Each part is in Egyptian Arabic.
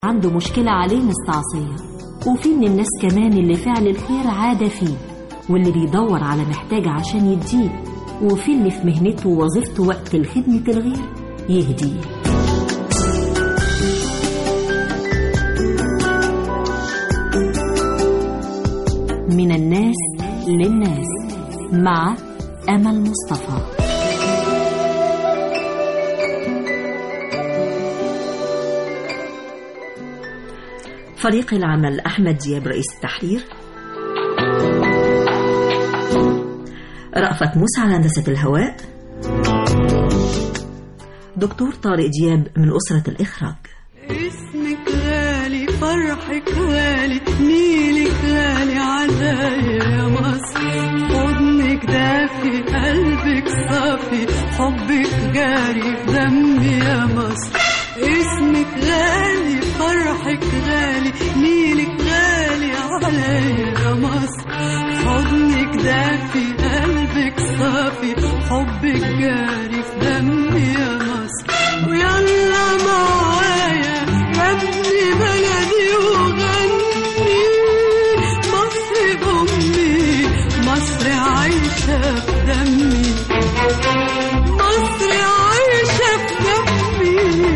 عنده مشكلة عليه مستعصية وفي من الناس كمان اللي فعل الخير عادة فيه واللي بيدور على محتاج عشان يديه وفي اللي في مهنته ووظيفته وقت الخدمة الغير يهديه من الناس للناس مع أمل مصطفى فريق العمل أحمد دياب رئيس التحرير رأفت موسى على هندسة الهواء دكتور طارق دياب من أسرة الإخراج اسمك غالي فرحك غالي نيلك غالي عزايا يا مصر حضنك دافي قلبك صافي حبك جاري في دمي يا مصر اسمك غالي فرحك غالي نيلك غالي عليا يا مصر حضنك دافي قلبك صافي حبك جاري في دمي يا مصر ويلا معايا غني بلدي وغني مصر أمي مصر عايشة في دمي مصر عايشة في دمي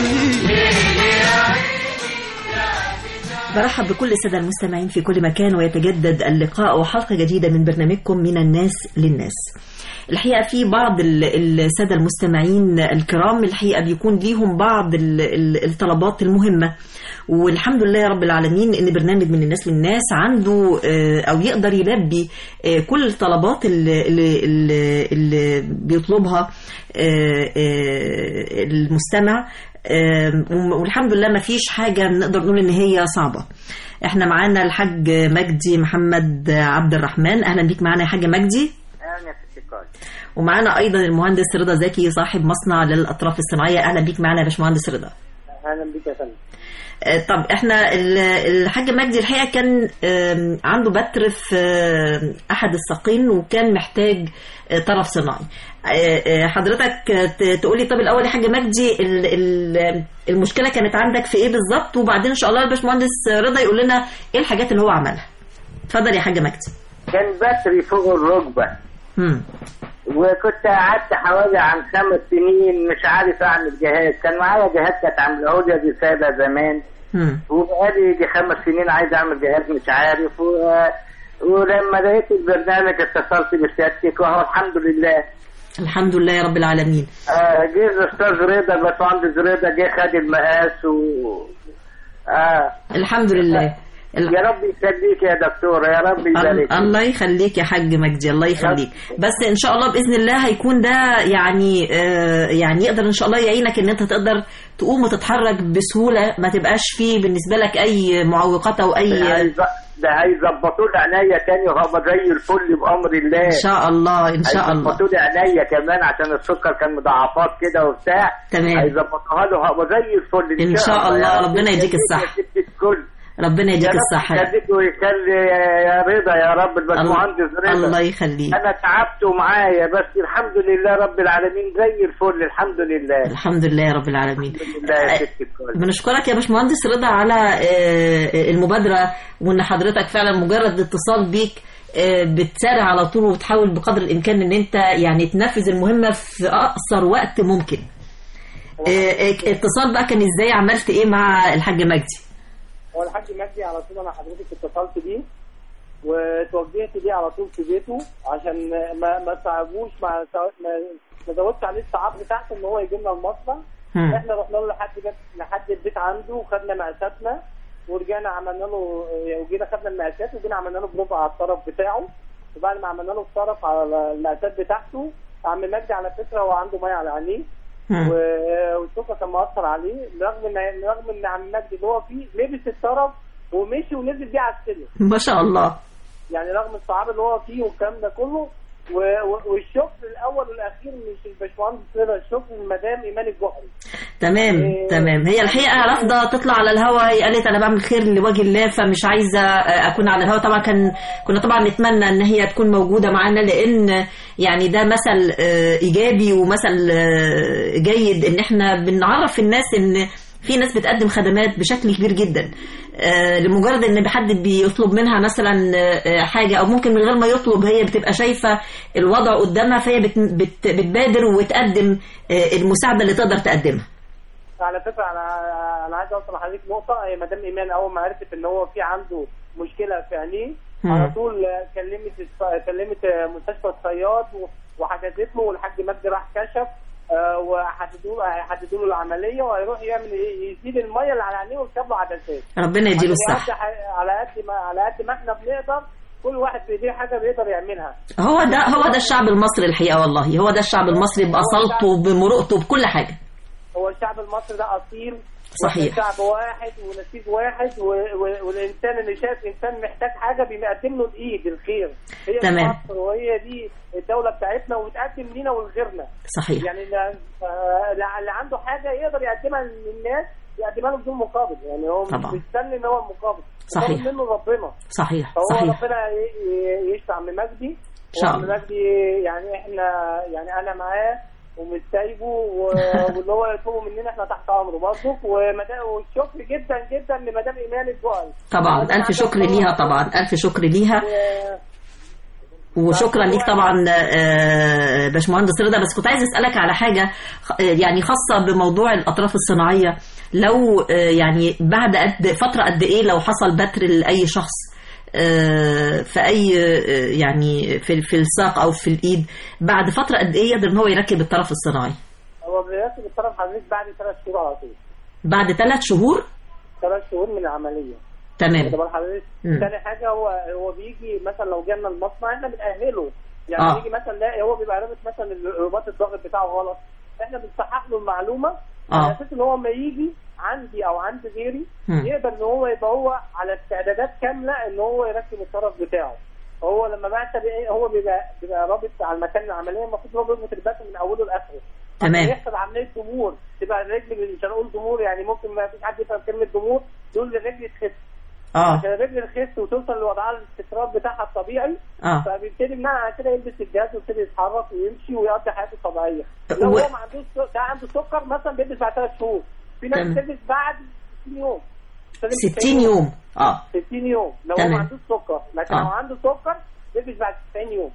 برحب بكل السادة المستمعين في كل مكان ويتجدد اللقاء وحلقة جديدة من برنامجكم من الناس للناس الحقيقة في بعض ال- السادة المستمعين الكرام الحقيقة بيكون ليهم بعض ال- ال- الطلبات المهمة والحمد لله يا رب العالمين ان برنامج من الناس للناس عنده آه، او يقدر يلبي آه، كل الطلبات اللي, اللي, اللي, اللي بيطلبها آه، آه، المستمع آه، والحمد لله ما فيش حاجة نقدر نقول ان هي صعبة احنا معانا الحاج مجدي محمد عبد الرحمن اهلا بيك معانا يا حاج مجدي اهلا في الشكاية ومعانا ايضا المهندس رضا زكي صاحب مصنع للاطراف الصناعيه اهلا بيك معانا يا باشمهندس رضا اهلا بك يا فندم آه، طب احنا ال- الحاج مجدي الحقيقه كان آم، عنده بتر في آم، احد الساقين وكان محتاج آه، طرف صناعي آه، آه، حضرتك آه، ت- تقولي طب الاول يا حاج مجدي ال- ال- المشكله كانت عندك في ايه بالظبط وبعدين ان شاء الله الباشمهندس رضا يقول لنا ايه الحاجات اللي هو عملها اتفضل يا حاج مجدي كان بتري فوق الركبة مم. وكنت قعدت حوالي عن خمس سنين مش عارف اعمل جهاز كان معايا جهاز كانت عامله لي دي سادة زمان مم. وبقالي يجي خمس سنين عايز اعمل جهاز مش عارف و... ولما لقيت البرنامج اتصلت بسيادتك وهو الحمد لله الحمد لله يا رب العالمين آه جه الاستاذ رضا الباشمهندس رضا جه خد المقاس و آه الحمد لله ال- يا رب يخليك يا دكتور يا رب يبارك ال- الله يخليك يا حاج مجدي الله يخليك بس ان شاء الله باذن الله هيكون ده يعني آه يعني يقدر ان شاء الله يعينك ان انت تقدر تقوم وتتحرك بسهوله ما تبقاش فيه بالنسبه لك اي معوقات او ده اي هيز- ده هيظبطوا لي عينيا تاني وهبقى زي الفل بامر الله ان شاء الله ان شاء الله هيظبطوا لي عينيا كمان عشان السكر كان مضاعفات كده وبتاع تمام. هيظبطوها له وهبقى زي الفل إن شاء الله. يا رب ربنا يديك يخليك الصحة. يا ست الكل ربنا يا يديك رب الصحه يخليك ويخلي يا رضا يا رب الباشمهندس رضا الله يخليك انا تعبت معايا بس الحمد لله رب العالمين زي الفل الحمد لله الحمد لله يا رب العالمين الحمد لله يا ست الكل بنشكرك يا باشمهندس رضا على آه، المبادرة وان حضرتك فعلا مجرد اتصال بيك آه، بتسارع على طول وتحاول بقدر الامكان ان انت يعني تنفذ المهمة في اقصر وقت ممكن آه، آه، اتصال بقى كان ازاي عملت ايه مع الحاج مجدي هو الحاج مجدي على طول انا حضرتك اتصلت بيه وتوجهت بيه على طول في بيته عشان ما ما صعبوش ما ما ما زودش عليه الصعاب بتاعته ان هو يجي لنا المصنع مم. احنا رحنا له لحد بيت لحد البيت عنده وخدنا مقاساتنا ورجعنا عملنا له وجينا خدنا المقاسات وجينا عملنا له بروفا على الطرف بتاعه وبعد ما عملنا له الطرف على المقاسات بتاعته عم مجدي على فكره هو عنده ميه على عينيه مم. و- والسكر كان مأثر عليه رغم ان رغم ان عم مجدي اللي هو فيه لبس الطرف ومشي ونزل بيه على السلم ما شاء الله يعني رغم الصعاب اللي هو فيه والكلام ده كله و- و- والشكر الاول والاخير مش الباشمهندس رضا الشكر للمدام ايمان الجوهري تمام إيه. تمام هي الحقيقه رافضه تطلع على الهواء هي قالت انا بعمل خير لوجه الله فمش عايزه آه، اكون على الهواء طبعا كان كنا طبعا نتمنى ان هي تكون موجوده معانا لان يعني ده مثل آه، ايجابي ومثل آه، جيد ان احنا بنعرف الناس ان في ناس بتقدم خدمات بشكل كبير جدا آه، لمجرد ان حد بيطلب منها مثلا آه، حاجه او ممكن من غير ما يطلب هي بتبقى شايفه الوضع قدامها فهي بت- بت- بتبادر وتقدم آه، المساعده اللي تقدر تقدمها على فكره انا انا عايز اوصل لحضرتك نقطه هي مدام ايمان اول ما عرفت ان هو في عنده مشكله في عينيه مم. على طول كلمت الص- كلمت مستشفى الصياد و- وحجزت له والحاج مجدي راح كشف آه، وحددوا له هيحددوا له العمليه وهيروح يعمل ايه يزيد الميه اللي على عينيه ويركب له عدسات ربنا يديله عشان الصحه يقضي ح- على قد ما على قد ما احنا بنقدر كل واحد في ايديه حاجه بيقدر يعملها هو ده هو ده الشعب المصري الحقيقه والله هو ده الشعب المصري باصالته بمرؤته بكل حاجه هو الشعب المصري ده اصيل صحيح. شعب واحد ونسيج واحد و... و... والانسان اللي شايف انسان محتاج حاجه بيقدم له الايد الخير هي دي تمام. مصر وهي دي الدوله بتاعتنا وبتقدم لينا ولغيرنا صحيح يعني اللي, آه، اللي عنده حاجه يقدر يقدمها للناس يقدمها له بدون مقابل يعني هو مش طبعا. مستني ان هو مقابل صحيح. مقابل منه ربنا صحيح فهو صحيح ربنا ي- ي- يشفع عم مجدي إن شاء وعم الله. مجدي يعني احنا يعني انا معاه ومش سايبه و- واللي هو يطلبه مننا احنا تحت امره برضه ومدا- والشكر جدا جدا لمدام ايمان الجوهري طبعا الف شكر ليها طبعا الف شكر ليها و- وشكرا ليك طبعا آه، باشمهندس رضا بس كنت عايز اسالك على حاجه خ- يعني خاصه بموضوع الاطراف الصناعيه لو آه، يعني بعد قد فتره قد ايه لو حصل بتر لاي شخص آه، في اي آه، يعني في في الساق او في الايد بعد فتره قد ايه يقدر ان هو يركب الطرف الصناعي هو بيرتب الطرف حضرتك بعد ثلاث شهور على طول بعد ثلاث شهور ثلاث شهور من العمليه تمام طب حضرتك مم. تاني حاجه هو هو بيجي مثلا لو جالنا المصنع احنا بنأهله يعني آه. آه. بيجي مثلا لا هو بيبقى رابط مثلا رباط الضغط بتاعه غلط احنا بنصحح له المعلومه آه. على اساس ان هو لما يجي عندي او عند غيري مم. يقدر ان هو يبقى هو على استعدادات كامله ان هو يركب الطرف بتاعه هو لما بعت بي- هو بيبقى بيبقى رابط على المكان العمليه المفروض هو بيربط الباك من اوله لاخره تمام. عشان يحصل عمليه ضمور تبقى الرجل مش هنقول ضمور يعني ممكن ما فيش حد يفهم كلمه ضمور دول الرجل تخف اه عشان الرجل تخس وتوصل لوضعها الاستقرار بتاعها الطبيعي اه فبيبتدي بناء على كده يلبس الجهاز ويبتدي يتحرك ويمشي ويقضي حياته الطبيعيه لو و- هو ما عندوش س- ده عنده سكر مثلا بيلبس بعد ثلاث شهور في ناس تمام. بتلبس بعد 60 يوم لازم 60 يوم اه 60 يوم لو هو تمام. ما عندوش سكر لكن آه. لو عنده سكر بيلبس بعد 90 يوم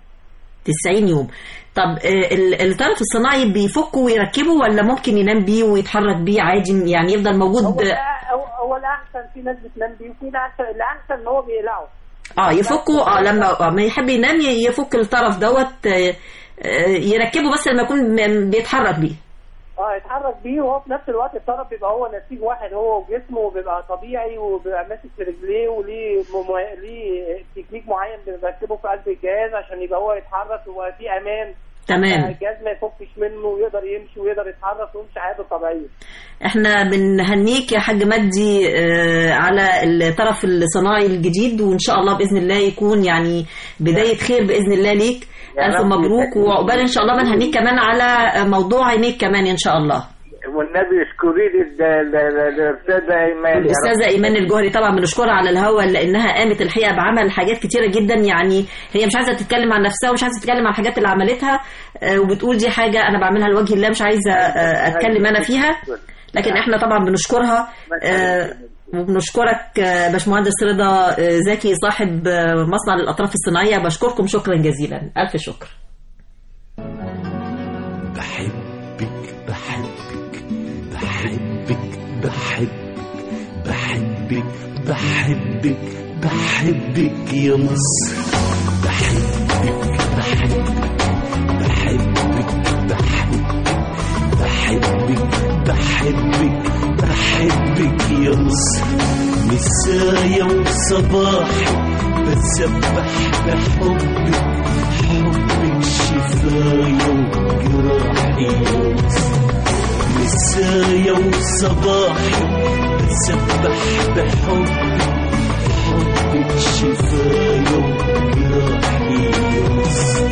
90 يوم طب آه، ال- الطرف الصناعي بيفكه ويركبه ولا ممكن ينام بيه ويتحرك بيه عادي يعني يفضل موجود هو الأ- هو, هو الاحسن في ناس بتنام بيه وفي الاحسن الاحسن ان هو بيقلعه اه يفكه اه لما آه، ما يحب ينام ي- يفك الطرف دوت آه، آه، يركبه بس لما يكون م- بيتحرك بيه اه يتحرك بيه وهو في نفس الوقت الطرف بيبقى هو نسيج واحد هو وجسمه وبيبقى طبيعي وبيبقى ماسك في رجليه وليه مم... ليه تكنيك معين بنركبه في قلب الجهاز عشان يبقى هو يتحرك ويبقى في امان تمام الجهاز ما يفكش منه ويقدر يمشي ويقدر يتحرك ويمشي حياته طبيعيه احنا بنهنيك يا حاج مجدي آه، على الطرف الصناعي الجديد وان شاء الله باذن الله يكون يعني بدايه خير باذن الله ليك يا الف رب مبروك يسعدك. وعقبال ان شاء الله بنهنيك كمان على موضوع عينيك كمان ان شاء الله والنبي اشكري لي ال- ال- ال- الاستاذه ايمان يا رب. الاستاذه ايمان الجوهري طبعا بنشكرها على الهوا لانها قامت الحقيقه بعمل حاجات كتيره جدا يعني هي مش عايزه تتكلم عن نفسها ومش عايزه تتكلم عن الحاجات اللي عملتها آه، وبتقول دي حاجه انا بعملها لوجه الله مش عايزه آه، اتكلم انا فيها لكن احنا طبعا بنشكرها آه، وبنشكرك آه، باشمهندس رضا آه، زكي صاحب آه، مصنع للاطراف الصناعيه بشكركم شكرا جزيلا الف شكر بحبك بحبك بحبك بحبك بحبك بحبك بحبك يا مصر بحبك بحبك بحبك بحبك بحبك بحبك بحبك يا مصر مسايا وصباحي بسبح بحبك حبك شفايا وجراحي يا مصر مسايا وصباحي بسبح بحبك حبك شفايا وجراحي يا مصر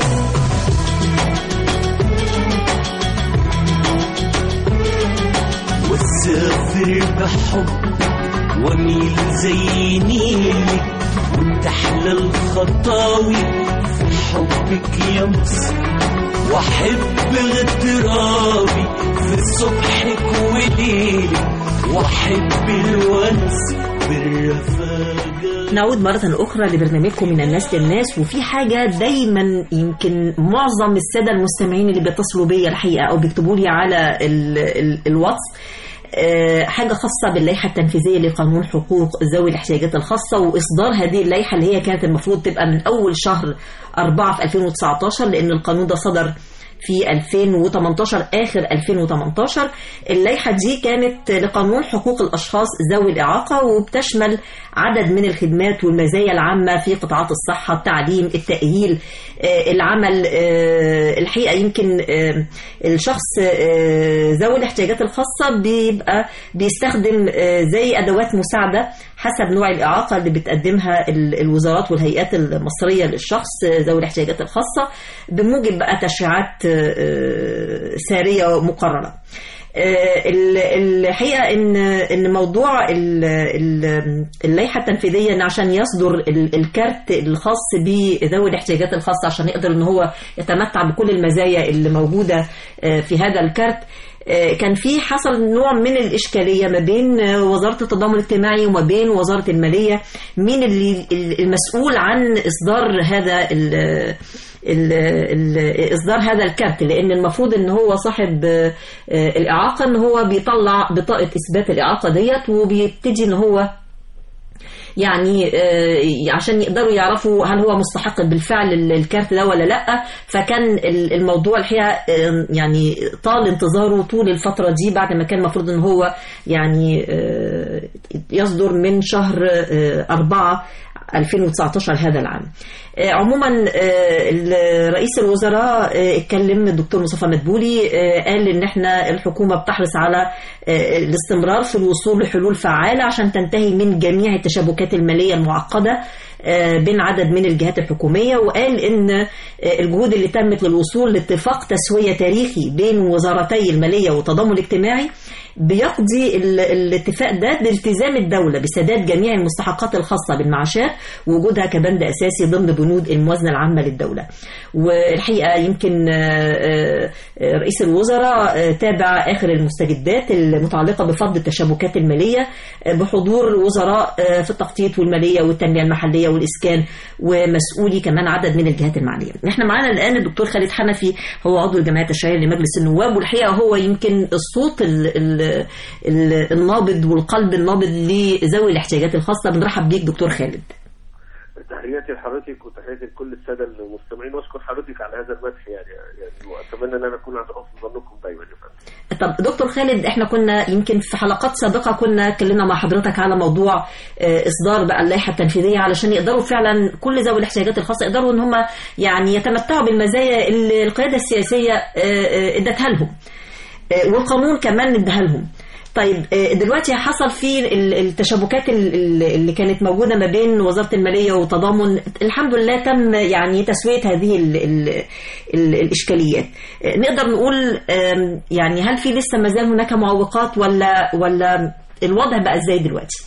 واسافر بحبك واميل زي نيلك وانت احلى الخطاوي في حبك يا مصر واحب اغترابي في صبحك وليلك واحب الونس بالرفاقة نعود مرة أخرى لبرنامجكم من الناس للناس وفي حاجة دايما يمكن معظم السادة المستمعين اللي بيتصلوا بيا الحقيقة أو بيكتبوا لي على ال ال الواتس آه، حاجة خاصة باللائحة التنفيذية لقانون حقوق ذوي الاحتياجات الخاصة وإصدار هذه اللائحة اللي هي كانت المفروض تبقى من أول شهر 4 في 2019 لأن القانون ده صدر في 2018 آخر 2018 اللائحة دي كانت لقانون حقوق الأشخاص ذوي الإعاقة وبتشمل عدد من الخدمات والمزايا العامة في قطاعات الصحة التعليم التأهيل آه، العمل آه، الحقيقة يمكن آه، الشخص آه، ذوي الاحتياجات الخاصة بيبقى بيستخدم آه، زي أدوات مساعدة حسب نوع الإعاقة اللي بتقدمها ال- الوزارات والهيئات المصرية للشخص آه، ذوي الاحتياجات الخاصة بموجب بقى تشريعات آه، آه، سارية مقررة آه، ال- الحقيقة إن إن موضوع ال- ال- اللائحة التنفيذية إن عشان يصدر ال- الكارت الخاص بذوي الاحتياجات الخاصة عشان يقدر إن هو يتمتع بكل المزايا اللي موجودة آه، في هذا الكارت آه، كان في حصل نوع من الإشكالية ما بين آه، وزارة التضامن الاجتماعي وما بين وزارة المالية مين اللي المسؤول عن إصدار هذا ال ال ال إصدار هذا الكارت لأن المفروض إن هو صاحب آه، آه، الإعاقة إن هو بيطلع بطاقة إثبات الإعاقة ديت وبيبتدي إن هو يعني آه، عشان يقدروا يعرفوا هل هو مستحق بالفعل ال- الكارت ده ولا لا فكان ال- الموضوع الحقيقه آه، يعني طال انتظاره طول الفتره دي بعد ما كان المفروض ان هو يعني آه، يصدر من شهر آه، أربعة 2019 هذا العام آه، عموما آه، ال- رئيس الوزراء آه، اتكلم الدكتور مصطفى مدبولي آه، قال ان احنا الحكومه بتحرص على آه، الاستمرار في الوصول لحلول فعاله عشان تنتهي من جميع التشابكات الماليه المعقده آه، بين عدد من الجهات الحكوميه وقال ان آه، الجهود اللي تمت للوصول لاتفاق تسويه تاريخي بين وزارتي الماليه والتضامن الاجتماعي بيقضي ال- الاتفاق ده بالتزام الدولة بسداد جميع المستحقات الخاصة بالمعاشات ووجودها كبند أساسي ضمن بنود الموازنة العامة للدولة والحقيقة يمكن آه، آه، آه، رئيس الوزراء آه، تابع آخر المستجدات المتعلقة بفض التشابكات المالية آه، بحضور وزراء آه، في التخطيط والمالية والتنمية المحلية والإسكان ومسؤولي كمان عدد من الجهات المعنية احنا معانا الآن الدكتور خالد حنفي هو عضو الجمعية التشريعية لمجلس النواب والحقيقة هو يمكن الصوت ال ال ال النابض والقلب النابض لذوي الاحتياجات الخاصة بنرحب بيك دكتور خالد تحياتي لحضرتك وتحياتي لكل الساده المستمعين واشكر حضرتك على هذا المدح يعني يعني واتمنى ان انا اكون عند حسن ظنكم دايما يا فندم. طب دكتور خالد احنا كنا يمكن في حلقات سابقة كنا اتكلمنا مع حضرتك على موضوع آه، اصدار بقى اللائحة التنفيذية علشان يقدروا فعلا كل ذوي الاحتياجات الخاصة يقدروا ان هم يعني يتمتعوا بالمزايا اللي القيادة السياسية آه، آه، ادتها لهم آه، والقانون كمان اداها لهم طيب آه، دلوقتي حصل في ال- التشابكات ال- ال- اللي كانت موجوده ما بين وزاره الماليه والتضامن الحمد لله تم يعني تسويه هذه ال ال ال الاشكاليات آه، نقدر نقول آم، يعني هل في لسه ما زال هناك معوقات ولا ولا الوضع بقى ازاي دلوقتي؟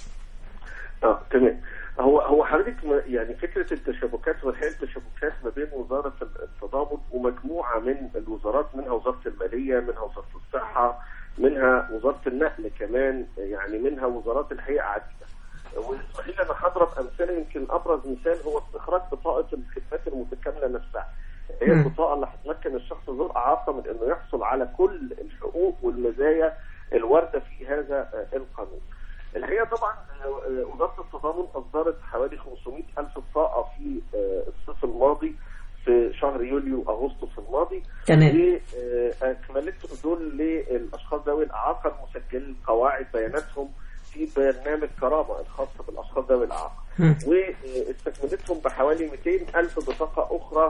اه تمام هو هو حضرتك ما- يعني فكره التشابكات والحقيقه التشابكات ما بين وزاره التضامن ومجموعه من الوزارات منها وزاره الماليه منها وزاره الصحه منها وزاره النقل كمان يعني منها وزارات الحقيقه عديده واسمحي لي انا هضرب امثله يمكن ابرز مثال هو استخراج بطاقه الخدمات المتكامله نفسها هي مم. البطاقه اللي هتمكن الشخص ذو الاعاقه من انه يحصل على كل الحقوق والمزايا الوارده في هذا آه، القانون. الحقيقه طبعا آه، آه، وزاره التضامن اصدرت حوالي 500 الف بطاقه في آه، الصيف الماضي في شهر يوليو اغسطس الماضي تمام واكملت دول للاشخاص ذوي الاعاقه المسجلين قواعد بياناتهم في برنامج كرامه الخاص بالاشخاص ذوي الاعاقه مم. واستكملتهم بحوالي 200 ألف بطاقة أخرى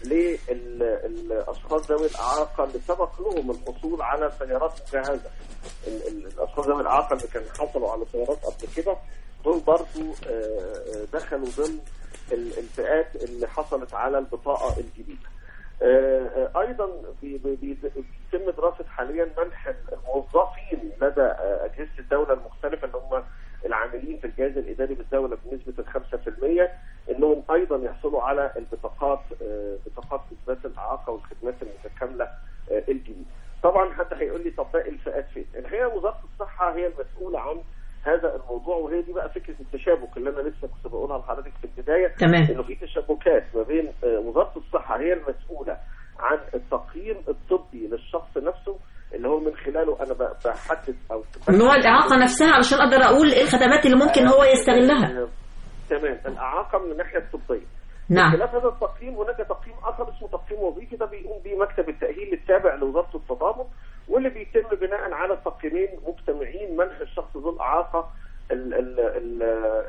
للأشخاص ذوي الإعاقة اللي سبق لهم الحصول على سيارات مجهزة ال- ال- الأشخاص ذوي الإعاقة اللي كانوا حصلوا على سيارات قبل كده دول برضو آه، آه، دخلوا ضمن ال- الفئات اللي حصلت على البطاقة الجديدة آه، آه، ايضا بي- بي- بي- بيتم دراسه حاليا منح الموظفين لدى آه، اجهزه الدوله المختلفه اللي هم العاملين في الجهاز الاداري بالدوله بنسبه ال 5% انهم ايضا يحصلوا على البطاقات آه، بطاقات اثبات الاعاقه والخدمات المتكامله آه، الجديده. طبعا حتى هيقول لي طب باقي الفئات فين؟ الحقيقه وزاره الصحه هي المسؤوله عن هذا الموضوع وهي دي بقى فكره التشابك اللي انا لسه كنت بقولها لحضرتك في البدايه تمام. انه في تشابكات ما بين آه، وزاره الصحه هي المسؤوله عن التقييم الطبي للشخص نفسه اللي هو من خلاله انا ب- بحدد او نوع الإعاقة نفسها علشان أقدر أقول إيه الخدمات اللي ممكن هو يستغلها تمام الاعاقه من الناحيه الطبيه نعم بخلاف هذا التقييم هناك تقييم اخر اسمه تقييم وظيفي ده بيقوم به مكتب التاهيل التابع لوزاره التضامن واللي بيتم بناء على تقييمين مجتمعين منح الشخص ذو الاعاقه ال- ال- ال-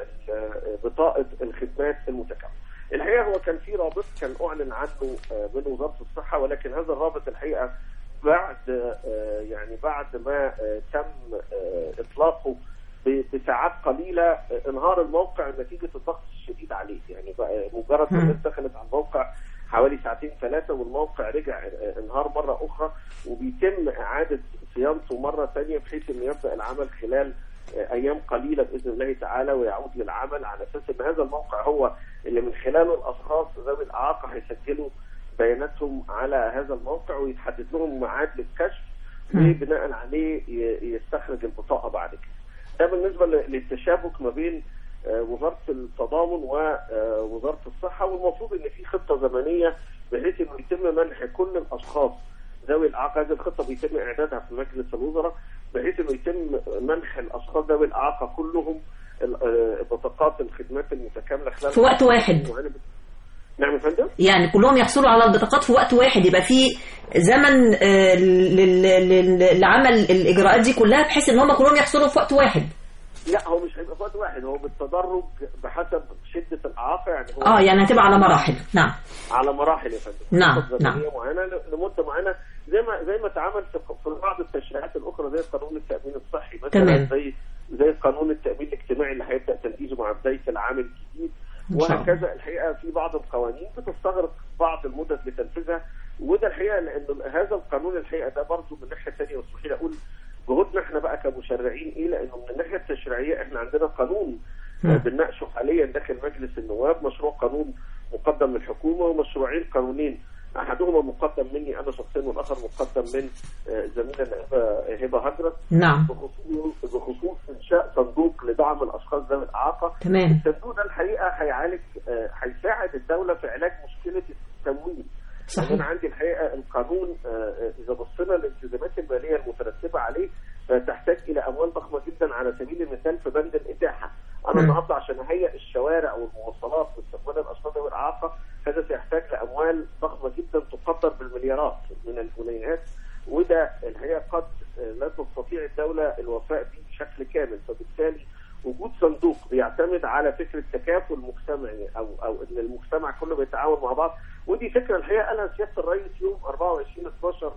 ال- بطاقه الخدمات المتكامله. الحقيقه هو كان في رابط كان اعلن عنه آه، من وزاره الصحه ولكن هذا الرابط الحقيقه بعد آه، يعني بعد ما آه، تم آه، اطلاقه ب- بساعات قليله آه، انهار الموقع نتيجه الضغط الشديد عليه يعني بقى مجرد ما مم. الناس دخلت على الموقع حوالي ساعتين ثلاثه والموقع رجع آه، انهار مره اخرى وبيتم اعاده صيانته مره ثانيه بحيث انه يبدا العمل خلال آه، ايام قليله باذن الله تعالى ويعود للعمل على اساس ان هذا الموقع هو اللي من خلاله الاشخاص ذوي الاعاقه هيسجلوا بياناتهم على هذا الموقع ويتحدد لهم ميعاد للكشف مم. وبناء عليه ي- يستخرج البطاقه بعد كده. ده بالنسبه ل- للتشابك ما بين آه، وزاره التضامن ووزاره الصحه والمفروض ان في خطه زمنيه بحيث انه يتم منح كل الاشخاص ذوي الاعاقه هذه الخطه بيتم اعدادها في مجلس الوزراء بحيث انه يتم منح الاشخاص ذوي الاعاقه كلهم ال- آه، بطاقات الخدمات المتكامله خلال في وقت واحد. نعم يا فندم يعني كلهم يحصلوا على البطاقات في وقت واحد يبقى في زمن آه، لل- لل- لعمل الإجراءات دي كلها بحيث إن هم كلهم يحصلوا في وقت واحد لا هو مش هيبقى في وقت واحد هو بالتدرج بحسب شده الاعاقه يعني هو اه يعني هتبقى على مراحل نعم على مراحل يا فندم نعم، خطط زمنية معينه لمده معينه زي ما زي ما اتعمل في في بعض التشريعات الاخرى زي قانون التامين الصحي مثلا تمام. زي زي قانون التامين الاجتماعي اللي هيبدا تنفيذه مع بدايه العام الجديد إن شاء الله. وهكذا الحقيقه في بعض القوانين بتستغرق بعض المدد لتنفيذها وده الحقيقه لان هذا القانون الحقيقه ده برضه من ناحيه ثانيه واسمحي لي اقول جهودنا احنا بقى كمشرعين ايه لانه من الناحيه التشريعيه احنا عندنا قانون مم. آه، بنناقشه حاليا داخل مجلس النواب مشروع قانون مقدم من الحكومه ومشروعين قانونين احدهما مقدم مني انا شخصيا والاخر مقدم من آه، زميله النائبه هبه هجرس نعم بخصوص بخصوص انشاء صندوق لدعم الاشخاص ذوي الاعاقه تمام الصندوق ده الحقيقه هيعالج آه، هيساعد الدوله في علاج مشكله التمويل صحيح. يعني انا عندي الحقيقه القانون آه، آه، اذا بصينا للالتزامات الماليه المترتبه عليه فتحتاج الى اموال ضخمه جدا على سبيل المثال في بند الاتاحه. انا مم. النهارده عشان اهيئ الشوارع والمواصلات لاستقبال الاشخاص ذوي الاعاقه هذا سيحتاج لاموال ضخمه جدا تقدر بالمليارات من الجنيهات وده الحقيقه قد آه، لا تستطيع الدوله الوفاء به بشكل كامل فبالتالي وجود صندوق بيعتمد على فكره تكافل مجتمعي او او ان المجتمع كله بيتعاون مع بعض ودي فكره الحقيقه قالها سياده الرئيس يوم 24 12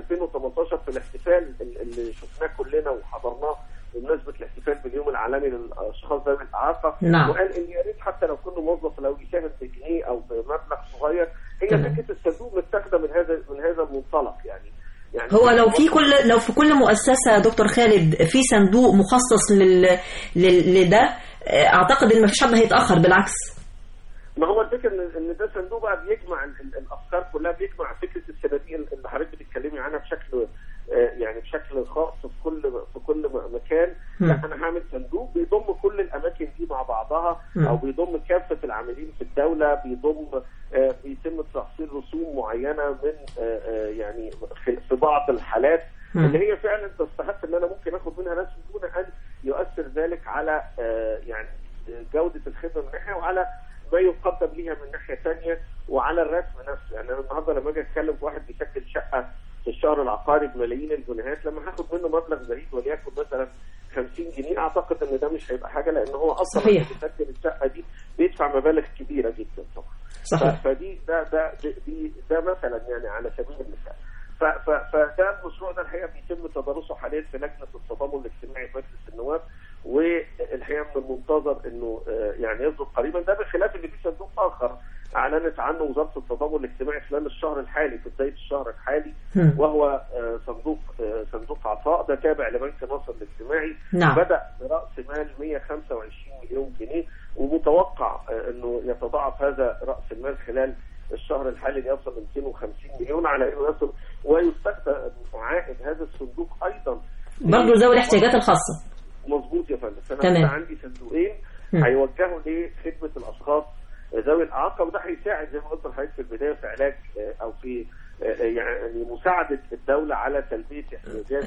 2018 في الاحتفال اللي شفناه كلنا وحضرناه بمناسبه الاحتفال باليوم العالمي للاشخاص ذوي الاعاقه نعم. وقال ان يا ريت حتى لو كل موظف لو يساهم بجنيه او بمبلغ صغير هي تمام. فكره الصندوق متاخده من هذا من هذا المنطلق يعني يعني هو لو في كل لو في كل مؤسسة دكتور خالد في صندوق مخصص لل, لل... لده آه، أعتقد إن مفيش حد هيتأخر بالعكس ما هو الفكره ان ان ده صندوق بقى بيجمع ال- ال- الافكار كلها بيجمع فكره الصناديق اللي حضرتك بتتكلمي عنها بشكل آه، يعني بشكل خاص في كل في كل م- مكان مم. لا انا هعمل صندوق بيضم كل الاماكن دي مع بعضها مم. او بيضم كافه العاملين في الدوله بيضم آه، بيتم تحصيل رسوم معينه من آه، آه، يعني في- في بعض الحالات مم. اللي هي فعلا تستحق ان انا ممكن اخد منها ناس دون ان يؤثر ذلك على آه، يعني جوده الخدمه من ناحيه وعلى ما يقدم ليها من ناحيه ثانيه وعلى الرسم نفسه يعني انا النهارده لما اجي اتكلم في واحد بيسجل شقه في الشهر العقاري بملايين الجنيهات لما هاخد منه مبلغ زهيد وليكن مثلا 50 جنيه اعتقد ان ده مش هيبقى حاجه لان هو اصلا صحيح. اللي بيسجل الشقه دي بيدفع مبالغ كبيره جدا طبعا صحيح ف- فدي ده ده دي- دي ده مثلا يعني على سبيل المثال ف- ف- فده المشروع ده الحقيقه بيتم تدارسه حاليا في لجنه التضامن الاجتماعي في مجلس النواب والحقيقه من المنتظر انه آه، يعني يصدر قريبا ده بخلاف ان في صندوق اخر اعلنت عنه وزاره التضامن الاجتماعي خلال الشهر الحالي في بدايه الشهر الحالي مم. وهو آه، صندوق آه، صندوق عطاء ده تابع لبنك مصر الاجتماعي نعم. بدا براس مال مليون جنيه ومتوقع آه، انه يتضاعف هذا راس المال خلال الشهر الحالي ليصل 250 مليون على انه يصل ويستخدم عائد هذا الصندوق ايضا برضه ذوي الاحتياجات الخاصه مظبوط يا فندم فانا تمام. كده عندي صندوقين مم. هيوجهوا لخدمه الاشخاص ذوي الاعاقه وده هيساعد زي ما قلت لحضرتك في البدايه في علاج آه، او في آه، يعني مساعده الدوله على تلبيه احتياجات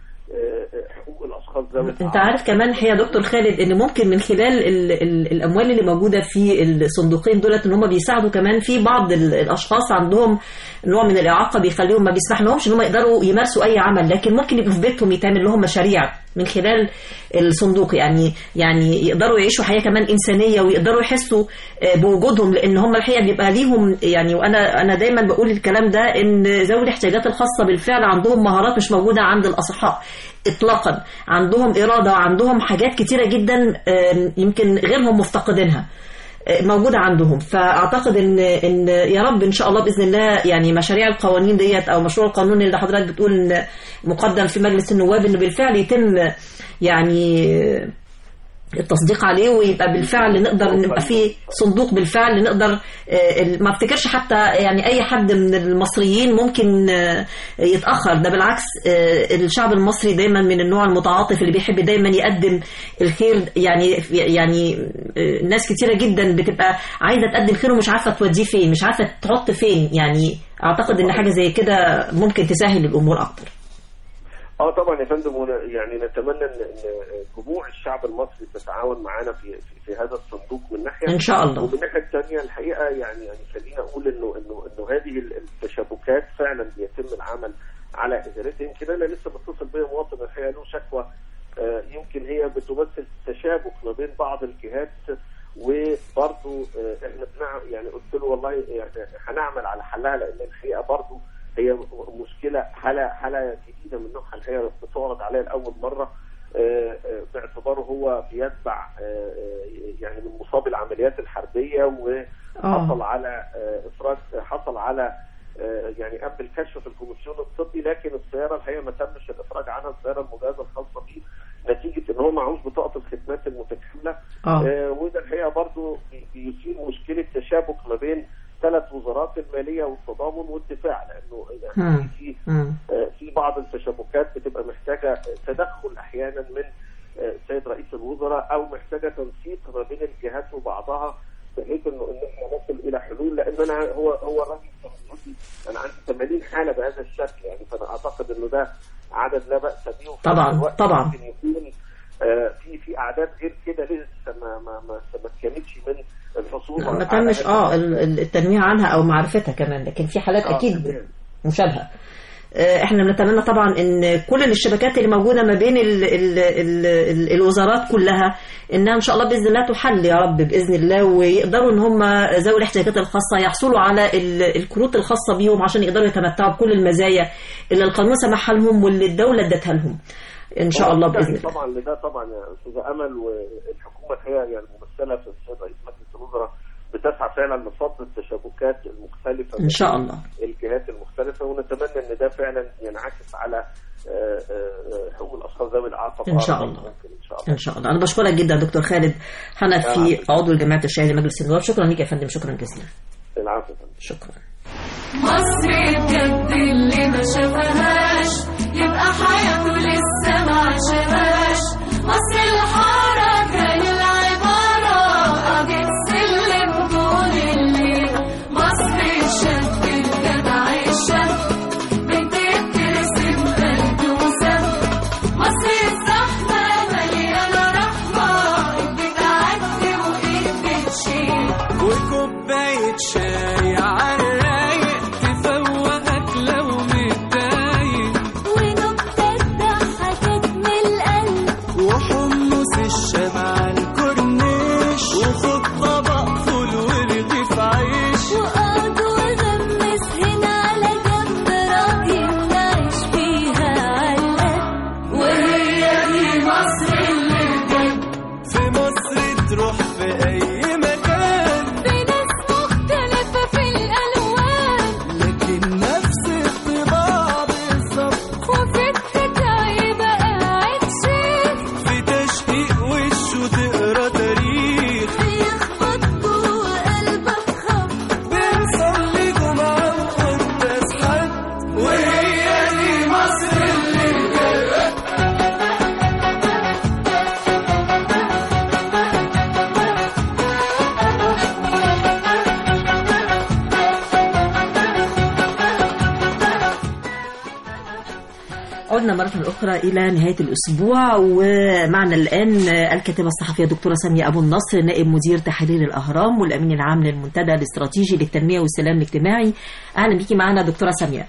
وحقوق الاشخاص ذوي انت عارف كمان يا دكتور خالد ان ممكن من خلال ال ال الاموال اللي موجوده في الصندوقين دولت ان هم بيساعدوا كمان في بعض ال- الاشخاص عندهم نوع من الاعاقه بيخليهم ما بيسمح لهمش ان هم يقدروا يمارسوا اي عمل لكن ممكن يبقوا في بيتهم يتعمل لهم مشاريع من خلال الصندوق يعني يعني يقدروا يعيشوا حياه كمان انسانيه ويقدروا يحسوا آه، بوجودهم لان هم الحقيقه بيبقى ليهم يعني وانا انا دايما بقول الكلام ده ان ذوي الاحتياجات الخاصه بالفعل عندهم مهارات مش موجوده عند الاصحاء اطلاقا عندهم اراده وعندهم حاجات كتيره جدا آم، يمكن غيرهم مفتقدينها آه، موجوده عندهم فاعتقد ان ان يا رب ان شاء الله باذن الله يعني مشاريع القوانين ديت او مشروع القانون اللي حضرتك بتقول ان مقدم في مجلس النواب انه بالفعل يتم يعني التصديق عليه ويبقى بالفعل نقدر نبقى في صندوق بالفعل نقدر آه، ال- ما افتكرش حتى يعني اي حد من المصريين ممكن آه، يتاخر ده بالعكس آه، الشعب المصري دايما من النوع المتعاطف اللي بيحب دايما يقدم الخير يعني يعني آه، ناس كتيره جدا بتبقى عايزه تقدم خير ومش عارفه توديه فين مش عارفه تحط فين يعني اعتقد ان حاجه زي كده ممكن تسهل الامور اكتر اه طبعا يا فندم ون- يعني نتمنى ان إن جموع الشعب المصري تتعاون معانا في في, في هذا الصندوق من ناحيه ان شاء الله ومن الناحيه الثانيه الحقيقه يعني يعني خلينا اقول انه انه انه هذه التشابكات فعلا بيتم العمل على ازالتها يمكن انا لسه متصل بيا مواطن الحقيقه له شكوى آه، يمكن هي بتمثل تشابك ما بين بعض الجهات وبرضه آه، احنا بنع... يعني قلت له والله يعني هنعمل على حلها لان الحقيقه برضه هي مشكله حاله حاله جديده من نوعها الحقيقه بتعرض عليها لاول مره آه، آه، باعتباره هو بيتبع آه، آه، يعني من مصاب العمليات الحربيه وحصل على آه، افراج حصل على آه، يعني قبل الكشف في الكوميسيون الطبي لكن السياره الحقيقه ما تمش الافراج عنها السياره المجازه الخاصه بيه نتيجه ان هو معهوش بطاقه الخدمات المتكامله اه آه، وده الحقيقه برضه بي- بيثير مشكله تشابك ما بين ثلاث وزارات الماليه والتضامن والدفاع لانه مم. يعني في مم. آه، في بعض التشابكات بتبقى محتاجه آه، تدخل احيانا من آه، السيد رئيس الوزراء او محتاجه تنسيق ما بين الجهات وبعضها بحيث انه ان احنا نصل الى حلول لان انا هو هو الراجل كان بيقول لي انا عندي 80 حاله بهذا الشكل يعني فانا اعتقد انه ده عدد لا باس به وفي طبعاً، نفس الوقت طبعاً. ممكن يكون آه، في في اعداد غير كده لسه ما ما ما تمكنتش من الحصول ما على تمش هذا اه ال- ال- التنويه عنها او معرفتها كمان لكن في حالات آه، اكيد تمام. مشابهه آه، احنا بنتمنى طبعا ان كل الشبكات اللي موجوده ما بين ال ال ال ال الوزارات كلها انها ان شاء الله باذن الله تحل يا رب باذن الله ويقدروا ان هم ذوي الاحتياجات الخاصه يحصلوا على ال- الكروت الخاصه بيهم عشان يقدروا يتمتعوا بكل المزايا اللي القانون سمحها لهم واللي الدوله ادتها لهم ان شاء الله باذن الله طبعا لده طبعا يا استاذه امل والحكومه الحقيقه يعني الممثله في السيد رئيس مجلس الوزراء بتسعى فعلا لفض التشابكات المختلفه ان شاء الله الجهات المختلفه ونتمنى ان ده فعلا ينعكس على آه، آه، حقوق الاشخاص ذوي الاعاقه إن شاء فأقرب الله. ممكن ان شاء الله ان شاء الله انا بشكرك جدا دكتور خالد حنفي عضو جماعه الشهاده مجلس النواب شكرا ليك يا فندم شكرا جزيلا العفو يا فندم. شكرا مصر بجد اللي ما شافهاش يبقى حياته لسه ما عاشهاش مصر الحارة كان العبارة قضية سلم طول الليل مصر الشاب الجدع الشاب بنت بترسم قلب وسم مصر الزحمة مليانة رحمة بتعدي وإيد بتشيل وكوباية شاي عالرايق تفوقك لو متضايق ونكتة ضحكت من القلب وحمص الشمع على الكورنيش وخد طبق فول ورغيف عيش وقعد وغمس هنا على جنب راضي نعيش فيها علقة وهي دي مصر اللي بجد في مصر تروح في أي مكان في ناس مختلفة في الألوان لكن نفس الطباع بالظبط وفي التكعيبة قاعد شيخ في تشقيق وشه تقرا عدنا مرة أخرى إلى نهاية الأسبوع ومعنا الآن الكاتبة الصحفية دكتورة سامية أبو النصر نائب مدير تحرير الأهرام والأمين العام للمنتدى الاستراتيجي للتنمية والسلام الاجتماعي أهلا بيكي معنا دكتورة سامية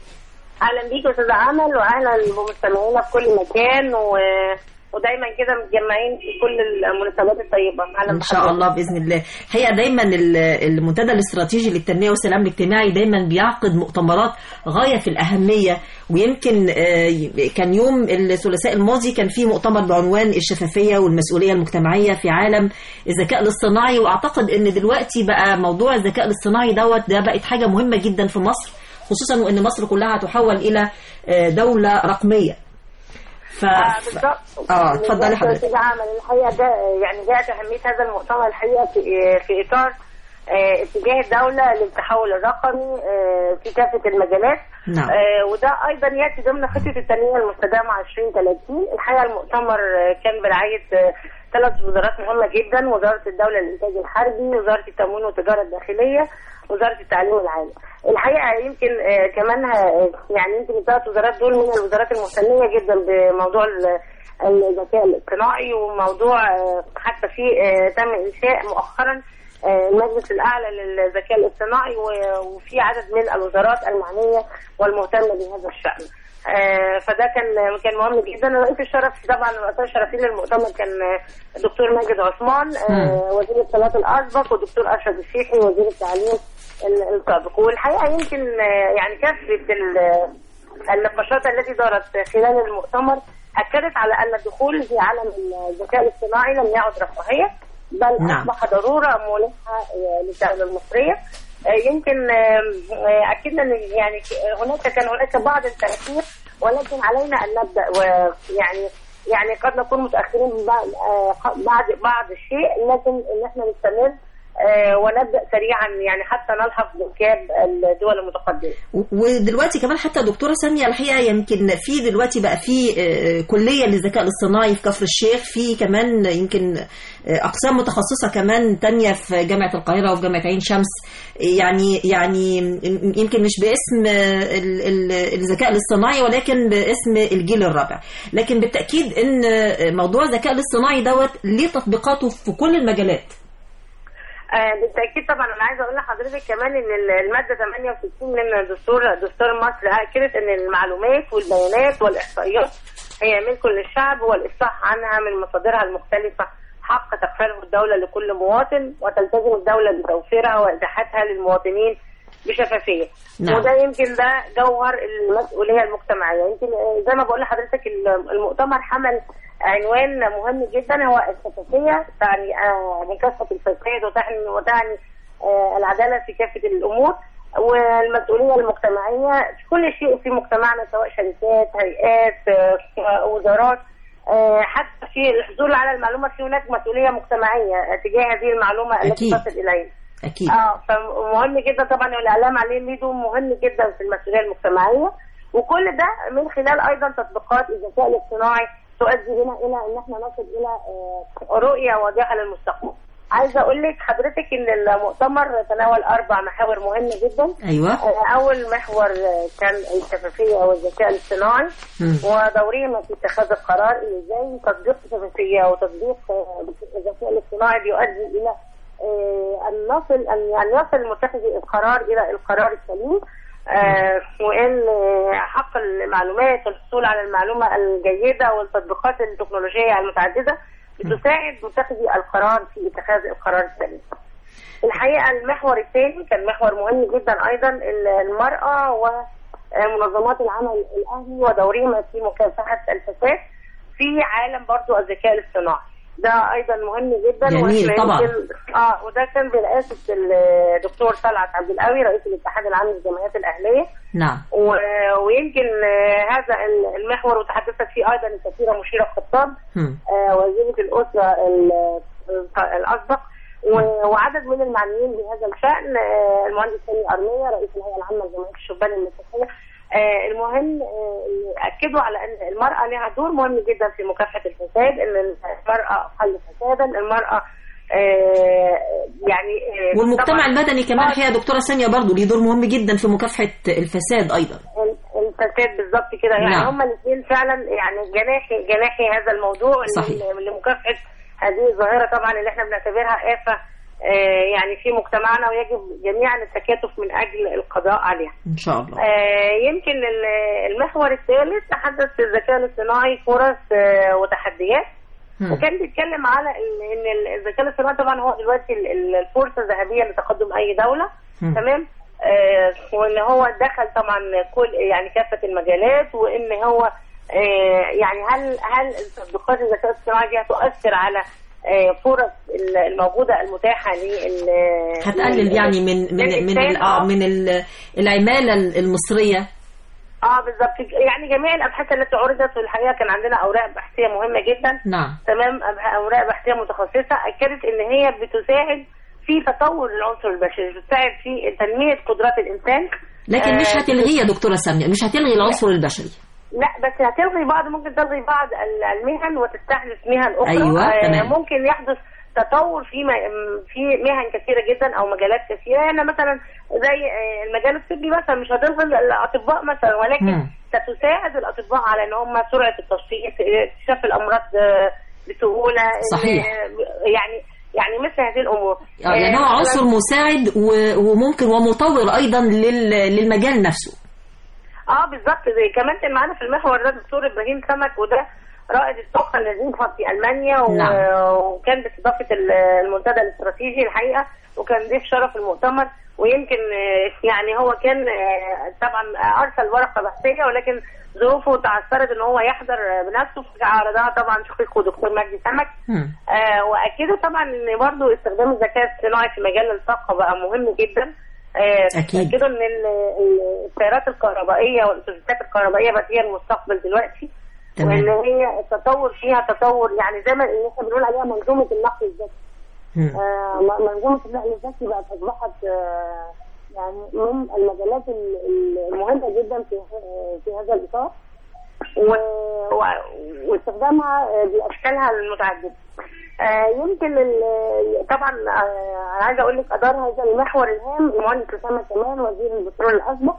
اهلا بيك يا استاذ امل واهلا بمستمعينا في كل مكان و... ودايما كده متجمعين في كل المناسبات الطيبه اهلا ان شاء الله باذن الله الحقيقه دايما ال- المنتدى الاستراتيجي للتنميه والسلام الاجتماعي دايما بيعقد مؤتمرات غايه في الاهميه ويمكن آه، كان يوم الثلاثاء الماضي كان في مؤتمر بعنوان الشفافيه والمسؤوليه المجتمعيه في عالم الذكاء الاصطناعي واعتقد ان دلوقتي بقى موضوع الذكاء الاصطناعي دوت ده بقت حاجه مهمه جدا في مصر خصوصا وان مصر كلها هتحول الى آه، دوله رقميه ف... آه بالظبط اه اتفضلي حضرتك كده عمل الحقيقه ده يعني جاءت اهميه هذا المؤتمر الحقيقه في في اطار آه، اتجاه الدوله للتحول الرقمي آه، في كافه المجالات نعم. آه، وده ايضا ياتي ضمن خطه التنميه المستدامه 2030 الحقيقه المؤتمر آه، كان برعايه آه، ثلاث وزارات مهمه جدا وزاره الدوله للانتاج الحربي وزاره التموين والتجاره الداخليه وزاره التعليم العالي الحقيقه يمكن آه، كمان ه- يعني يمكن الثلاث وزارات دول من الوزارات المهتميه جدا بموضوع ال- الذكاء الاصطناعي وموضوع آه، حتى في آه، تم انشاء مؤخرا آه، المجلس الاعلى للذكاء الاصطناعي و- وفي عدد من الوزارات المعنيه والمهتمه بهذا الشان. آه، فده كان كان مهم جدا رئيس الشرف طبعا الرؤساء الشرفيين للمؤتمر كان آه، الدكتور ماجد عثمان آه، وزير الاتصالات الاسبق والدكتور اشرف الشيحي وزير التعليم ال- السابق والحقيقه يمكن آه، يعني كافه ال- النقاشات التي دارت خلال المؤتمر اكدت على ان الدخول في عالم الذكاء الاصطناعي لم يعد رفاهيه بل نعم. اصبح ضروره ملحه آه، للدوله المصريه آه، يمكن آه، آه، اكدنا ان يعني هناك كان هناك بعض التاثير ولكن علينا ان نبدا ويعني يعني قد نكون متاخرين بعد آه، بعد بعض الشيء لكن ان احنا نستمر آه، ونبدا سريعا يعني حتى نلحق بركاب الدول المتقدمه. ودلوقتي كمان حتى دكتوره ساميه الحقيقه يمكن في دلوقتي بقى في آه، كليه للذكاء الاصطناعي في كفر الشيخ في كمان يمكن آه، اقسام متخصصه كمان تانية في جامعه القاهره وفي جامعه عين شمس يعني يعني يمكن مش باسم آه، ال- ال- الذكاء الاصطناعي ولكن باسم الجيل الرابع لكن بالتاكيد ان آه، موضوع الذكاء الاصطناعي دوت ليه تطبيقاته في كل المجالات آه، بالتاكيد طبعا انا عايزه اقول لحضرتك كمان ان ال- الماده 68 من دستور دستور مصر اكدت ان المعلومات والبيانات والاحصائيات هي ملك للشعب والافصاح عنها من مصادرها المختلفه حق تكفله الدوله لكل مواطن وتلتزم الدوله بتوفيرها واتاحتها للمواطنين بشفافيه نعم. وده يمكن ده جوهر المسؤوليه المجتمعيه يمكن آه، زي ما بقول لحضرتك ال- المؤتمر حمل عنوان مهم جدا هو الشفافيه تعني آه، مكافحه الفساد وتعني وتعني آه، العداله في كافه الامور والمسؤوليه المجتمعيه في كل شيء في مجتمعنا سواء شركات هيئات آه، وزارات آه، حتى في الحصول على المعلومه في هناك مسؤوليه مجتمعيه تجاه هذه المعلومه التي أكيد. تصل الينا. اكيد اه فمهم جدا طبعا والاعلام عليه ليه دور مهم جدا في المسؤوليه المجتمعيه وكل ده من خلال ايضا تطبيقات الذكاء الاصطناعي تؤدي بنا الى ان احنا نصل الى آه، رؤيه واضحه للمستقبل. عايزه اقول لك حضرتك ان المؤتمر تناول اربع محاور مهمه جدا ايوه آه، اول محور آه، كان الشفافيه والذكاء الاصطناعي مم. ودورهما في اتخاذ القرار اللي ازاي تطبيق الشفافيه وتطبيق آه، الذكاء الاصطناعي بيؤدي الى آه، ان نصل ان يعني يصل متخذ القرار الى القرار السليم آه، وان آه، حق المعلومات والحصول على المعلومه الجيده والتطبيقات التكنولوجيه المتعدده بتساعد متخذي القرار في اتخاذ القرار السليم. الحقيقه المحور الثاني كان محور مهم جدا ايضا المراه ومنظمات العمل الاهلي ودورهما في مكافحه الفساد في عالم برضو الذكاء الاصطناعي ده ايضا مهم جدا جميل وإحنا طبعا. يمكن- اه وده كان برئاسه الدكتور طلعت عبد القوي رئيس الاتحاد العام للجمعيات الاهليه نعم و- ويمكن آه، هذا المحور وتحدثت فيه ايضا السفيره مشيره خطاب مم. آه، وزيره الاسره ال- الاسبق و- وعدد من المعنيين بهذا الشان آه، المهندس سامي ارميه رئيس الهيئه العامه لجمعيه الشبان المسيحيه آه، المهم آه، اكدوا على ان المراه لها دور مهم جدا في مكافحه الفساد ان المراه اقل فسادا المراه آه، يعني آه، والمجتمع طبعاً المدني كمان الحقيقه دكتوره ساميه برضو ليه دور مهم جدا في مكافحه الفساد ايضا ال- ال- المستشفيات بالظبط كده يعني نعم. هما الاثنين فعلا يعني جناحي جناحي هذا الموضوع صحيح. ل- لمكافحه هذه الظاهره طبعا اللي احنا بنعتبرها افه آه، يعني في مجتمعنا ويجب جميعا التكاتف من اجل القضاء عليها. ان شاء الله آه، يمكن ال- المحور الثالث تحدث الذكاء الاصطناعي فرص آه، وتحديات مم. وكان بيتكلم على ان إن الذكاء الاصطناعي طبعا هو دلوقتي ال- ال- الفرصه الذهبيه لتقدم اي دوله مم. تمام آه، وان هو دخل طبعا كل يعني كافه المجالات وان هو آه، يعني هل هل تطبيقات الذكاء الاصطناعي دي هتؤثر على آه، فرص ال- الموجوده المتاحه لل هتقلل يعني من من من للإنسان، ال- اه آه. من ال- العماله المصريه اه بالظبط يعني جميع الابحاث التي عرضت في الحقيقه كان عندنا اوراق بحثيه مهمه جدا نعم تمام أب- اوراق بحثيه متخصصه اكدت ان هي بتساعد في تطور العنصر البشري بتساعد في تنميه قدرات الانسان لكن مش آه، هتلغيه يا دكتوره ساميه مش هتلغي العنصر البشري لا بس هتلغي بعض ممكن تلغي بعض ال- المهن وتستحدث مهن اخرى أيوة، آه، تمام. ممكن يحدث تطور في م- في مهن كثيره جدا او مجالات كثيره يعني مثلا زي آه، المجال الطبي مثلا مش هتلغي الاطباء مثلا ولكن مم. ستساعد الاطباء على ان هم سرعه التشخيص اكتشاف الامراض آه، بسهوله صحيح. آه، يعني يعني مثل هذه الامور اه يعني هو آه، عنصر مساعد و- وممكن ومطور ايضا لل- للمجال نفسه اه بالظبط زي كمان كان معانا في المحور ده الدكتور ابراهيم سمك وده رائد الطاقه النظيفه في المانيا و... نعم. وكان باستضافه ال- المنتدى الاستراتيجي الحقيقه وكان ضيف شرف المؤتمر ويمكن آه، يعني هو كان آه، طبعا ارسل ورقه بحثيه ولكن ظروفه تعثرت ان هو يحضر آه، بنفسه فعرضها طبعا شقيقه دكتور مجدي سمك مم. آه واكدوا طبعا ان برضو استخدام الذكاء الاصطناعي في مجال الطاقه بقى مهم جدا آه أكيد. اكدوا ان ال- ال- السيارات الكهربائيه والاتوبيسات الكهربائيه بقت هي المستقبل دلوقتي تمام. وان هي التطور فيها تطور يعني زي ما اللي احنا بنقول عليها منظومه النقل الذكي مم. آه م- منظومه النقل الذكي بقت اصبحت آه يعني من المجالات ال- ال- المهمه جدا في ه- في هذا الاطار و- و- واستخدامها آه، باشكالها المتعدده. آه، يمكن ال- طبعا آه، انا عايزه اقول لك ادار هذا المحور الهام المهندس اسامه كمال وزير البترول الاسبق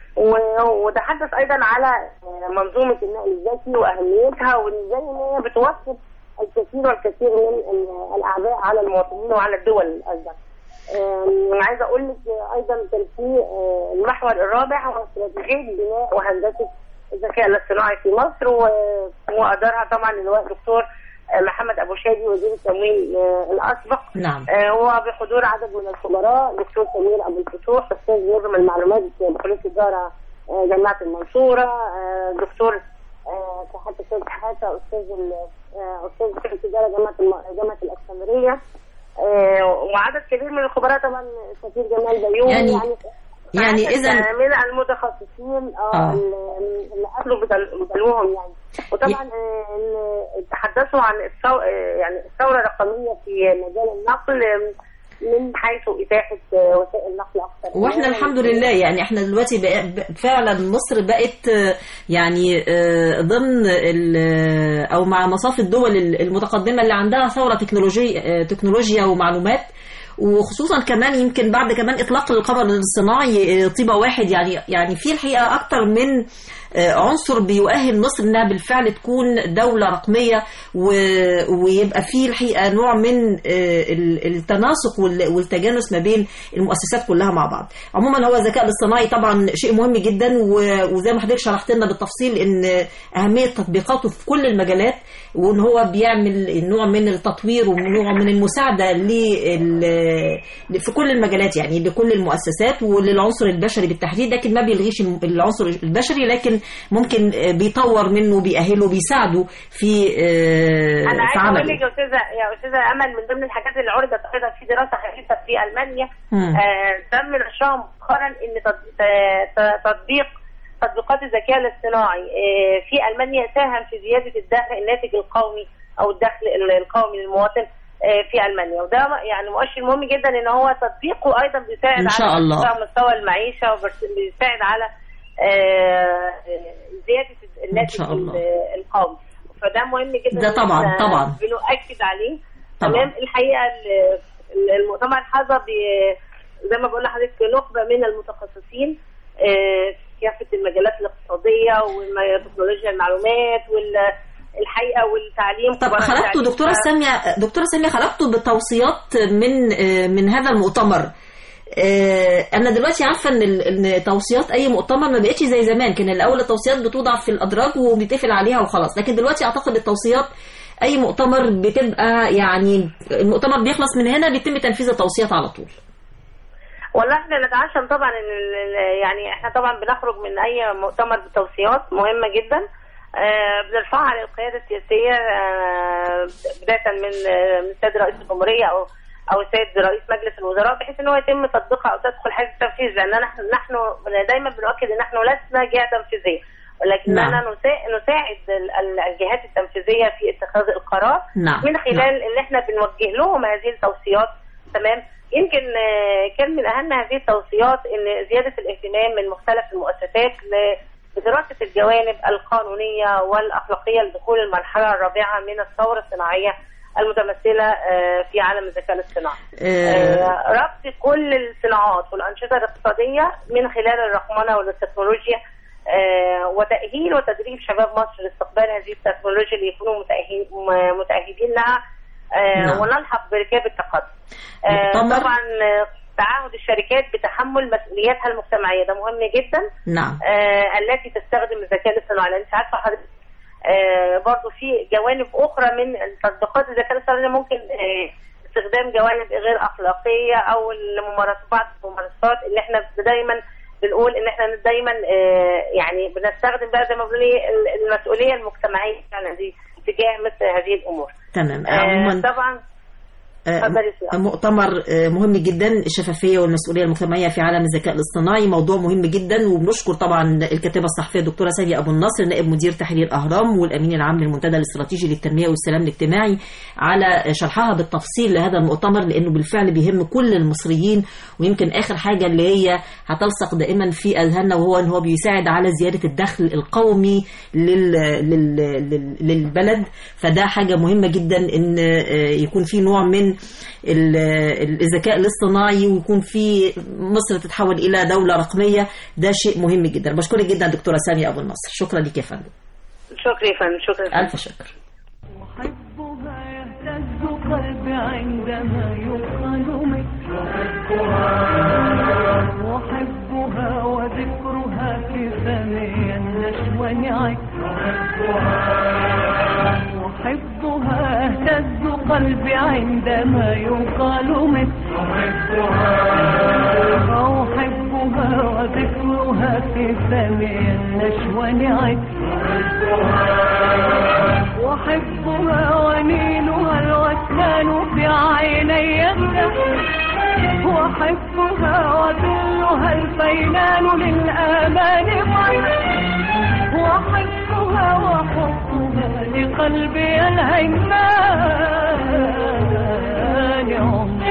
و- وتحدث ايضا على آه، منظومه النقل الذكي واهميتها وازاي ان هي بتوفر الكثير والكثير من ال- الاعباء على المواطنين وعلى الدول ايضا. آم، انا عايزه اقول لك آه، ايضا كان في آه، المحور الرابع هو استراتيجيه بناء وهندسه الذكاء الاصطناعي في مصر و- وادارها طبعا اللواء دكتور آه، محمد ابو شادي وزير التموين آه، الاسبق نعم آه، هو بحضور عدد من الخبراء دكتور سمير ابو الفتوح استاذ نظم المعلومات بكليه التجاره آه، جامعه المنصوره آه، دكتور آه، صحه السيد حاتة استاذ ال- آه، استاذ كليه التجاره جامعه الم- جامعه الاسكندريه آه، وعدد كبير من الخبراء طبعا السفير جمال بيومي يعني- يعني يعني عدد إذا- من المتخصصين اه آه. اللي اللي قبلوا بدل- بدلوهم يعني وطبعا آه، ال- تحدثوا عن الثو... آه، يعني الثوره الرقميه في مجال النقل آه، من حيث اتاحه آه، وسائل نقل اكثر واحنا الحمد لله يعني احنا دلوقتي بقى ب- فعلا مصر بقت آه، يعني آه، ضمن ال- او مع مصاف الدول المتقدمه اللي عندها ثوره تكنولوجيا تكنولوجيا ومعلومات وخصوصا كمان يمكن بعد كمان اطلاق القمر الصناعي آه، طيبه واحد يعني يعني في الحقيقه اكتر من آه، عنصر بيؤهل مصر انها بالفعل تكون دوله رقميه و- ويبقى في الحقيقه نوع من آه، ال- التناسق وال- والتجانس ما بين المؤسسات كلها مع بعض. عموما هو الذكاء الاصطناعي طبعا شيء مهم جدا و- وزي ما حضرتك شرحت لنا بالتفصيل ان اهميه تطبيقاته في كل المجالات وان هو بيعمل نوع من التطوير ونوع من المساعده لل- في كل المجالات يعني لكل المؤسسات وللعنصر البشري بالتحديد لكن ما بيلغيش العنصر البشري لكن ممكن بيطور منه بيأهله بيساعده في آه، انا في عايزه اقول عمله لك يا استاذه يا استاذه امل من ضمن الحاجات اللي عرضت ايضا في دراسه حديثه في المانيا مم. آه تم نشرها مؤخرا ان تط- ت- ت- تطبيق تطبيقات الذكاء الاصطناعي آه في المانيا ساهم في زياده الدخل الناتج القومي او الدخل ال- القومي للمواطن آه في المانيا وده يعني مؤشر مهم جدا ان هو تطبيقه ايضا بيساعد إن شاء على الله. ارتفاع مستوى المعيشه وبيساعد على آه، زياده الناتج شاء الله. ال- القومي فده مهم جدا ده طبعاً، إن إحنا طبعاً. بنؤكد عليه طبعاً. تمام الحقيقه ال- ال- المؤتمر حظى ب- زي ما بقول لحضرتك نخبه من المتخصصين آه، كافه المجالات الاقتصاديه وتكنولوجيا المعلومات والحقيقه والتعليم طب كبار خلقتوا التعليم. دكتورة سامية دكتورة سامية خلقتوا بتوصيات من آه، من هذا المؤتمر آه، انا دلوقتي عارفه ان ال- ان توصيات اي مؤتمر ما بقتش زي زمان كان الاول التوصيات بتوضع في الادراج وبيتقفل عليها وخلاص لكن دلوقتي اعتقد التوصيات اي مؤتمر بتبقى يعني المؤتمر بيخلص من هنا بيتم تنفيذ التوصيات على طول والله احنا نتعشم طبعا ان ال- ال- يعني احنا طبعا بنخرج من اي مؤتمر بتوصيات مهمه جدا آه، بنرفعها للقياده السياسيه آه، بدايه من آه، من السيد رئيس الجمهوريه او او السيد رئيس مجلس الوزراء بحيث ان هو يتم تطبيقها او تدخل حيز التنفيذ لان نحن نحن دايما بنؤكد ان نحن لسنا جهه تنفيذيه ولكننا نعم. نسا- نساعد ال- ال- الجهات التنفيذيه في اتخاذ القرار نعم. من خلال ان احنا بنوجه لهم هذه التوصيات تمام يمكن آه، كان من اهم هذه التوصيات ان زياده الاهتمام من مختلف المؤسسات ل- بدراسه الجوانب القانونيه والاخلاقيه لدخول المرحله الرابعه من الثوره الصناعيه المتمثله آه، في عالم الذكاء الاصطناعي. آه، آه، ربط كل الصناعات والانشطه الاقتصاديه من خلال الرقمنه والتكنولوجيا آه، وتاهيل وتدريب شباب مصر لاستقبال هذه التكنولوجيا اللي يكونوا متأهل- م- متاهلين لها آه، نعم. ونلحق بركاب التقدم. آه، مؤتمر. طبعا آه، تعهد الشركات بتحمل مسؤولياتها المجتمعيه ده مهم جدا نعم آه، التي تستخدم الذكاء الاصطناعي لان انت عارفه حضرتك آه، برضو في جوانب اخرى من تطبيقات الذكاء الاصطناعي ممكن آه، استخدام جوانب غير اخلاقيه او الممارسات بعض الممارسات اللي احنا دايما بنقول ان احنا دايما آه، يعني بنستخدم بقى زي ما بنقول إيه، المسؤوليه المجتمعيه فعلا دي تجاه مثل هذه الامور. تمام آه، عموما طبعا آه، اتفضلي يا سيدي. مؤتمر آه، مهم جدا الشفافية والمسؤولية المجتمعية في عالم الذكاء الاصطناعي موضوع مهم جدا وبنشكر طبعا الكاتبة الصحفية الدكتورة سامية أبو النصر نائب مدير تحرير الأهرام والأمين العام للمنتدى الاستراتيجي للتنمية والسلام الاجتماعي على شرحها بالتفصيل لهذا المؤتمر لأنه بالفعل بيهم كل المصريين ويمكن آخر حاجة اللي هي هتلصق دائما في أذهاننا وهو أن هو بيساعد على زيادة الدخل القومي لل... لل... لل... للبلد فده حاجة مهمة جدا أن آه، يكون في نوع من ال- الذكاء الاصطناعي ويكون في مصر تتحول الى دوله رقميه ده شيء مهم جدا بشكرك جدا دكتوره ساميه ابو النصر شكرا لك يا فندم شكرا يا فندم شكرا الف شكر أحبها يهتز قلبي عندما يقال مثل أحبها وذكرها في فمي النشوى نعك أحبها اهتز قلبي عندما يقال مثل أحبها وذكرها في فمي النشوى نعك وحبها ونيلها الوسان في عيني يفتح وحبها وظلها الفينان للآمان معي وحبها وحبها لقلبي الهيمان عمري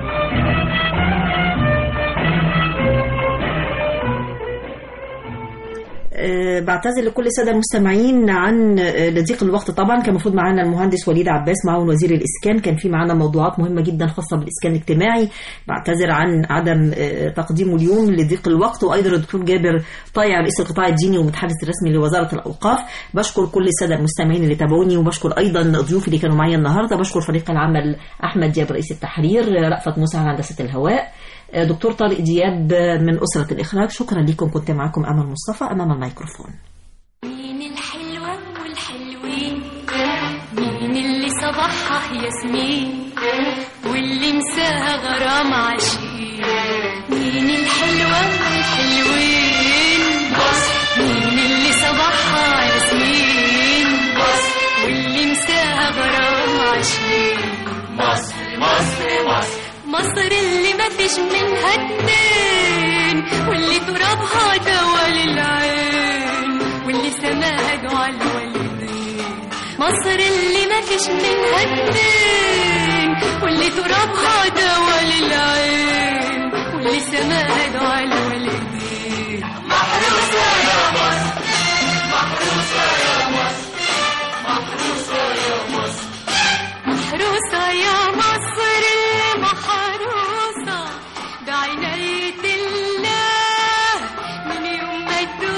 أه بعتذر لكل الساده المستمعين عن آه، لضيق الوقت طبعا كان المفروض معانا المهندس وليد عباس معاون وزير الاسكان كان في معانا موضوعات مهمه جدا خاصه بالاسكان الاجتماعي بعتذر عن عدم آه، تقديمه اليوم لضيق الوقت وايضا الدكتور جابر طايع رئيس القطاع الديني والمتحدث الرسمي لوزاره الاوقاف بشكر كل الساده المستمعين اللي تابعوني وبشكر ايضا ضيوفي اللي كانوا معايا النهارده بشكر فريق العمل احمد دياب رئيس التحرير رأفت موسى على هندسه الهواء دكتور طارق دياب من أسرة الإخراج شكرا لكم كنت معكم أمل مصطفى أمام الميكروفون مين الحلوة والحلوين مين اللي صباحها ياسمين واللي مساها غرام عشيق مين الحلوة والحلوين بص مين اللي صباحها ياسمين بص واللي مساها غرام عشيق مصر مصر مصر مصر اللي ما فيش منها اتنين واللي ترابها دوا للعين واللي سماها دعا الوالدين مصر اللي ما فيش منها اتنين واللي ترابها دوا للعين واللي سماها دعا الوالدين محروسة يا مصر محروسة يا مصر محروسة يا مصر محروسة يا مصر المحروسة بعناية الله من يوم ما الدنيا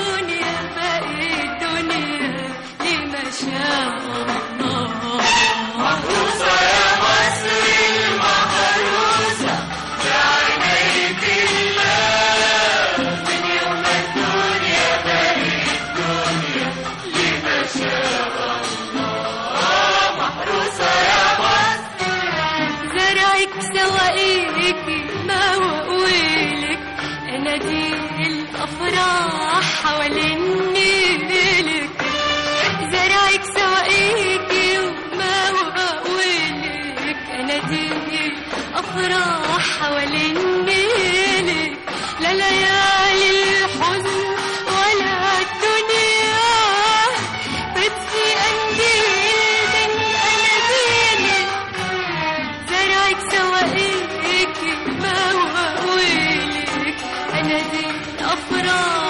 زرعك سواقيكي ما وقولك انا دي الافراح حوالين نيلك زرعك سواقيكي وما وقولك انا دي الافراح حوالين نيلك لا ليالي الحزن ولا الدنيا بتسي قنديل من اناديلك زرعك سواقيك ما وقولك انا دي الافراح